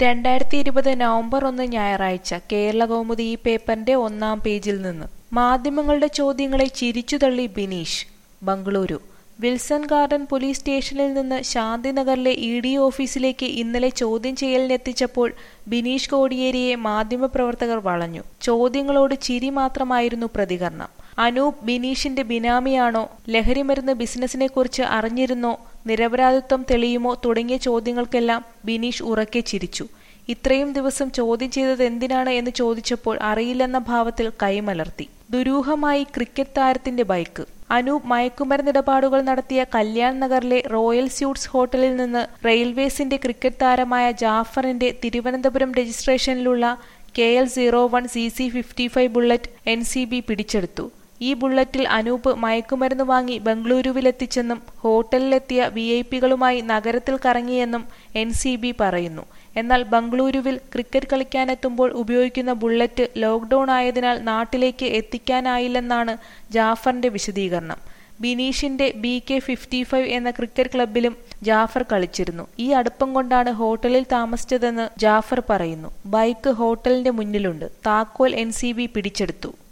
രണ്ടായിരത്തി ഇരുപത് നവംബർ ഒന്ന് ഞായറാഴ്ച കേരളകൗമുദി ഈ പേപ്പറിന്റെ ഒന്നാം പേജിൽ നിന്ന് മാധ്യമങ്ങളുടെ ചോദ്യങ്ങളെ ചിരിച്ചുതള്ളി Bineesh Bengaluru Wilson garden police സ്റ്റേഷനിൽ നിന്ന് ശാന്തിനഗറിലെ ഇ ഡി ഓഫീസിലേക്ക് ഇന്നലെ ചോദ്യം ചെയ്യലിനെത്തിച്ചപ്പോൾ ബിനീഷ് കോടിയേരിയെ മാധ്യമപ്രവർത്തകർ വളഞ്ഞു ചോദ്യങ്ങളോട് ചിരി മാത്രമായിരുന്നു പ്രതികരണം അനൂപ് ബിനീഷിന്റെ ബിനാമിയാണോ ലഹരിമരുന്ന് ബിസിനസിനെക്കുറിച്ച് അറിഞ്ഞിരുന്നോ നിരപരാധിത്വം തെളിയുമോ തുടങ്ങിയ ചോദ്യങ്ങൾക്കെല്ലാം ബിനീഷ് ഉറക്കെ ചിരിച്ചു ഇത്രയും ദിവസം ചോദ്യം ചെയ്തത് എന്തിനാണ് എന്ന് ചോദിച്ചപ്പോൾ അറിയില്ലെന്ന ഭാവത്തിൽ കൈമലർത്തി ദുരൂഹമായി ക്രിക്കറ്റ് താരത്തിന്റെ ബൈക്ക് അനൂപ് മയക്കുമരുന്നിടപാടുകൾ നടത്തിയ കല്യാൺ നഗറിലെ റോയൽ സ്യൂട്ട്സ് ഹോട്ടലിൽ നിന്ന് റെയിൽവേസിന്റെ ക്രിക്കറ്റ് താരമായ ജാഫറിന്റെ തിരുവനന്തപുരം രജിസ്ട്രേഷനിലുള്ള K L zero one C C fifty five bullet N C B പിടിച്ചെടുത്തു ഈ ബുള്ളറ്റിൽ അനൂപ് മയക്കുമരുന്ന് വാങ്ങി ബംഗളൂരുവിലെത്തിച്ചെന്നും ഹോട്ടലിലെത്തിയ വി ഐ പികളുമായി നഗരത്തിൽ കറങ്ങിയെന്നും എൻ സി ബി പറയുന്നു എന്നാൽ ബംഗളൂരുവിൽ ക്രിക്കറ്റ് കളിക്കാനെത്തുമ്പോൾ ഉപയോഗിക്കുന്ന ബുള്ളറ്റ് ലോക്ക്ഡൌൺ ആയതിനാൽ നാട്ടിലേക്ക് എത്തിക്കാനായില്ലെന്നാണ് ജാഫറിന്റെ വിശദീകരണം ബിനീഷിന്റെ ബി കെ ഫിഫ്റ്റി ഫൈവ് എന്ന ക്രിക്കറ്റ് ക്ലബിലും ജാഫർ കളിച്ചിരുന്നു ഈ അടുപ്പം കൊണ്ടാണ് ഹോട്ടലിൽ താമസിച്ചതെന്ന് ജാഫർ പറയുന്നു ബൈക്ക് ഹോട്ടലിന്റെ മുന്നിലുണ്ട് താക്കോൽ എൻ പിടിച്ചെടുത്തു